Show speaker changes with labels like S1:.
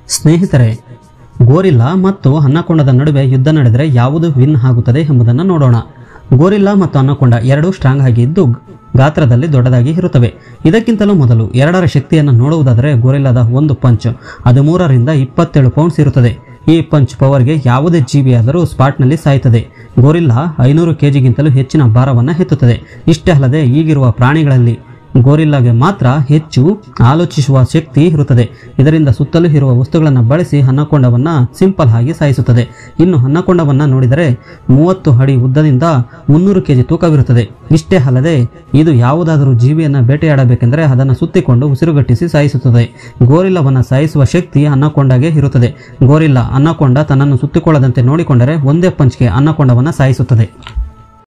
S1: ಸ್ನೇಹಿತರೆ ಗೋರಿಲ್ಲಾ ಮತ್ತು ಅನ್ನಕೊಂಡದ ನಡುವೆ ಯುದ್ಧ ನಡೆದರೆ ಯಾವುದು ವಿನ್ ಆಗುತ್ತದೆ ಎಂಬುದನ್ನು ನೋಡೋಣ ಗೋರಿಲ್ಲಾ ಮತ್ತು ಅನ್ನಕೊಂಡ ಎರಡೂ ಸ್ಟ್ರಾಂಗ್ ಆಗಿ ಇದ್ದು ಗಾತ್ರದಲ್ಲಿ ದೊಡ್ಡದಾಗಿ ಇರುತ್ತವೆ ಇದಕ್ಕಿಂತಲೂ ಮೊದಲು ಎರಡರ ಶಕ್ತಿಯನ್ನು ನೋಡುವುದಾದರೆ ಗೋರಿಲ್ಲಾದ ಒಂದು ಪಂಚ್ ಹದಿಮೂರರಿಂದ ಇಪ್ಪತ್ತೇಳು ಪೌಂಡ್ಸ್ ಇರುತ್ತದೆ ಈ ಪಂಚ್ ಪವರ್ಗೆ ಯಾವುದೇ ಜೀವಿಯಾದರೂ ಸ್ಪಾಟ್ನಲ್ಲಿ ಸಾಯುತ್ತದೆ ಗೋರಿಲ್ಲಾ ಐನೂರು ಕೆಜಿಗಿಂತಲೂ ಹೆಚ್ಚಿನ ಭಾರವನ್ನು ಎತ್ತುತ್ತದೆ ಇಷ್ಟೇ ಅಲ್ಲದೆ ಈಗಿರುವ ಪ್ರಾಣಿಗಳಲ್ಲಿ ಗೋರಿಲ್ಲಾಗೆ ಮಾತ್ರ ಹೆಚ್ಚು ಆಲೋಚಿಸುವ ಶಕ್ತಿ ಇರುತ್ತದೆ ಇದರಿಂದ ಸುತ್ತಲೂ ಇರುವ ವಸ್ತುಗಳನ್ನು ಬಳಸಿ ಅನ್ನಕೊಂಡವನ್ನ ಸಿಂಪಲ್ ಆಗಿ ಸಾಯಿಸುತ್ತದೆ ಇನ್ನು ಅನ್ನಕೊಂಡವನ್ನ ನೋಡಿದರೆ ಮೂವತ್ತು ಅಡಿ ಉದ್ದದಿಂದ ಮುನ್ನೂರು ಕೆಜಿ ತೂಕವಿರುತ್ತದೆ ಇಷ್ಟೇ ಅಲ್ಲದೆ ಇದು ಯಾವುದಾದರೂ ಜೀವಿಯನ್ನು ಬೇಟೆಯಾಡಬೇಕೆಂದರೆ ಅದನ್ನು ಸುತ್ತಿಕೊಂಡು ಉಸಿರುಗಟ್ಟಿಸಿ ಸಾಯಿಸುತ್ತದೆ ಗೋರಿಲ್ಲವನ್ನು ಸಾಯಿಸುವ ಶಕ್ತಿ ಅನ್ನಕೊಂಡಗೆ ಇರುತ್ತದೆ ಗೋರಿಲ್ಲ ಅನ್ನಕೊಂಡ ತನ್ನನ್ನು ಸುತ್ತಿಕೊಳ್ಳದಂತೆ ನೋಡಿಕೊಂಡರೆ ಒಂದೇ ಪಂಚ್ಗೆ ಅನ್ನಕೊಂಡವನ್ನ ಸಾಯಿಸುತ್ತದೆ